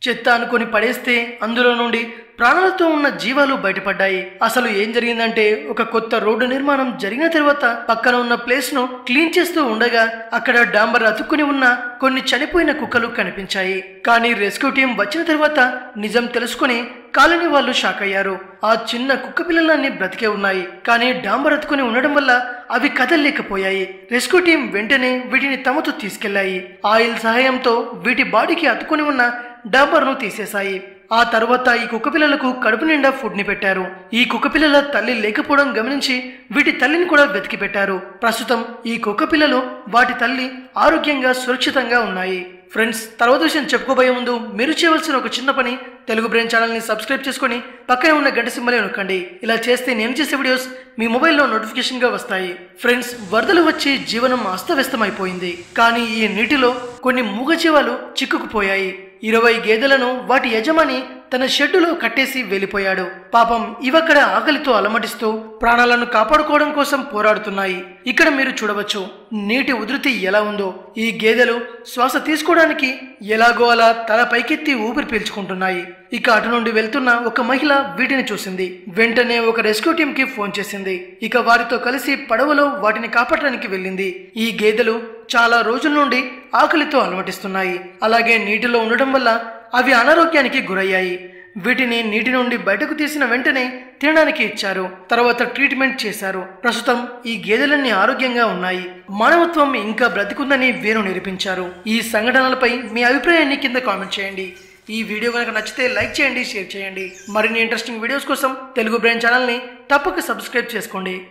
చెత్త అనుకొని పడేస్తే అందులో నుండి ప్రాణాలతో ఉన్న జీవాలు బయటపడ్డాయి అసలు ఏం జరిగిందంటే ఒక కొత్త రోడ్డు నిర్మాణం జరిగిన తర్వాత పక్కన ఉన్న ప్లేస్ ను క్లీన్ చేస్తూ ఉండగా అక్కడ డాంబర్ అతుక్కుని ఉన్న కొన్ని చనిపోయిన కుక్కలు కనిపించాయి కానీ రెస్క్యూ టీం వచ్చిన తర్వాత నిజం తెలుసుకుని కాలనీ వాళ్ళు షాక్ అయ్యారు ఆ చిన్న కుక్క పిల్లలన్నీ బ్రతికే ఉన్నాయి కానీ డాంబర్ అతుకుని ఉండడం వల్ల అవి కదలలేకపోయాయి రెస్క్యూ టీం వెంటనే వీటిని తమతో తీసుకెళ్లాయి ఆయిల్ సహాయంతో వీటి బాడీకి అతుకుని ఉన్న డాంబర్ను తీసేశాయి ఆ తర్వాత ఈ కుక్క పిల్లలకు కడుపు నిండా ఫుడ్ ని పెట్టారు ఈ కుక్క పిల్లల తల్లి లేకపోవడం గమనించి వీటి తల్లిని కూడా వెతికి పెట్టారు ప్రస్తుతం ఈ కుక్క పిల్లలు వాటి తల్లి ఆరోగ్యంగా సురక్షితంగా ఉన్నాయి ఫ్రెండ్స్ తర్వాత విషయం చెప్పుకోబోయే ముందు మీరు చేయవలసిన ఒక చిన్న పని తెలుగు బ్రెయిన్ ఛానల్ని సబ్స్క్రైబ్ చేసుకొని పక్కనే ఉన్న గంట సింబలే నొక్కండి ఇలా చేస్తే నేను చేసే వీడియోస్ మీ మొబైల్లో నోటిఫికేషన్గా వస్తాయి ఫ్రెండ్స్ వరదలు వచ్చి జీవనం అస్తవ్యస్తమైపోయింది కానీ ఈ నీటిలో కొన్ని మూగజీవాలు చిక్కుకుపోయాయి ఇరవై గేదెలను వాటి యజమాని తన షెడ్డులో కట్టేసి వెళ్ళిపోయాడు పాపం ఇవక్కడ ఆకలితో అలమటిస్తూ ప్రాణాలను కాపాడుకోవడం కోసం పోరాడుతున్నాయి ఇక్కడ మీరు చూడవచ్చు నీటి ఉధృతి ఎలా ఉందో ఈ గేదెలు శ్వాస తీసుకోవడానికి ఎలాగో అలా తల పైకెత్తి ఊపిరి పీల్చుకుంటున్నాయి ఇక అటు నుండి వెళ్తున్న ఒక మహిళ వీటిని చూసింది వెంటనే ఒక రెస్క్యూ టీం కి ఫోన్ చేసింది ఇక వారితో కలిసి పడవలో వాటిని కాపాడడానికి వెళ్ళింది ఈ గేదెలు చాలా రోజుల నుండి ఆకలితో అలమటిస్తున్నాయి అలాగే నీటిలో ఉండడం వల్ల అవి అనారోగ్యానికి గురయ్యాయి వీటిని నీటి నుండి బయటకు తీసిన వెంటనే తినడానికి ఇచ్చారు తర్వాత ట్రీట్మెంట్ చేశారు ప్రస్తుతం ఈ గేదెలన్నీ ఆరోగ్యంగా ఉన్నాయి మానవత్వం ఇంకా బ్రతికుందని వీరు నిరూపించారు ఈ సంఘటనలపై మీ అభిప్రాయాన్ని కింద కామెంట్ చేయండి ఈ వీడియో కనుక నచ్చితే లైక్ చేయండి షేర్ చేయండి మరిన్ని ఇంట్రెస్టింగ్ వీడియోస్ కోసం తెలుగు బ్రెయిన్ ఛానల్ని తప్పక సబ్స్క్రైబ్ చేసుకోండి